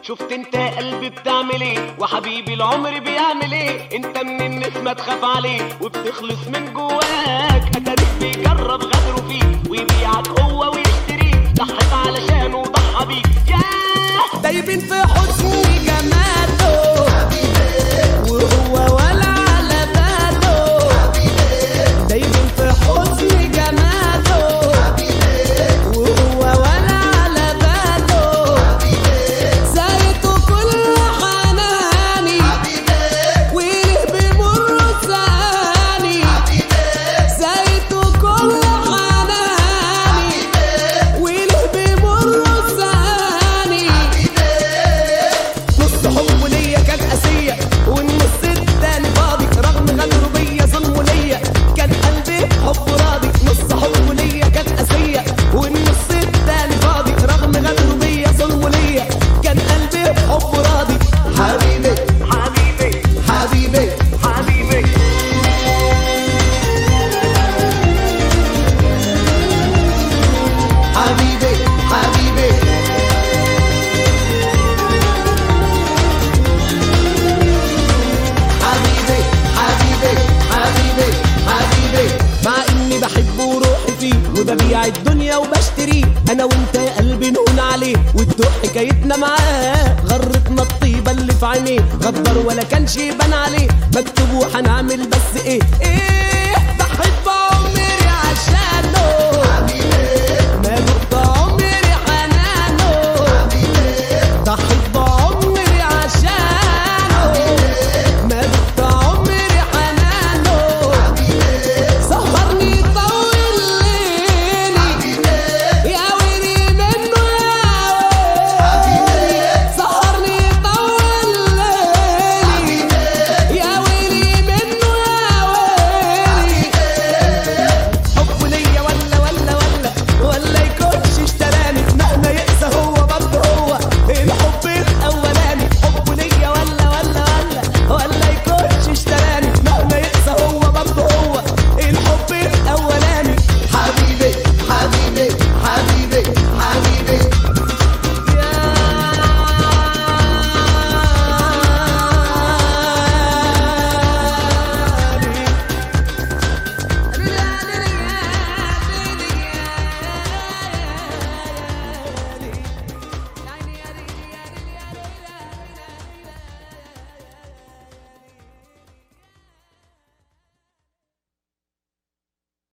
شفت انت يا قلبي بتعمل ايه وحبيبي العمر بيعمل ايه انت من الناس ما تخاف عليه وبتخلص من جواك اتاريك بيجرب غدره فيك ويبيعك هو ويشتريك ضحت علشانه وضحى بيك ياه دايبين في حسن جماله وهو ولا على باله دايبين في حسن جماله وهو ولا على باله زايته كل حناني وله بمر ثاني زايته كل حناني وله بمر ثاني نص حبه ليا كان قاسية والنص التاني فاضي رغم غدره بيا ظلمه ليا كان قلبي حب راضي نص حبه ليا كان قاسية والنص التاني فاضي رغم غدره بيا ظلمه ليا كان قلبي حب راضي حبيبي حبيبي حبيبي حبيبي حبيبي حبيبي حبيبي حبيبي حبيبي حبيبي مع اني بحبه وروحي فيه وببيع الدنيا وبشتريه انا وانت يا قلبي نقول عليه وتدوق حكايتنا معاه غرتنا الطيبه اللي في عينيه غدر ولا كانش يبان عليه مكتوب وهنعمل بس ايه ايه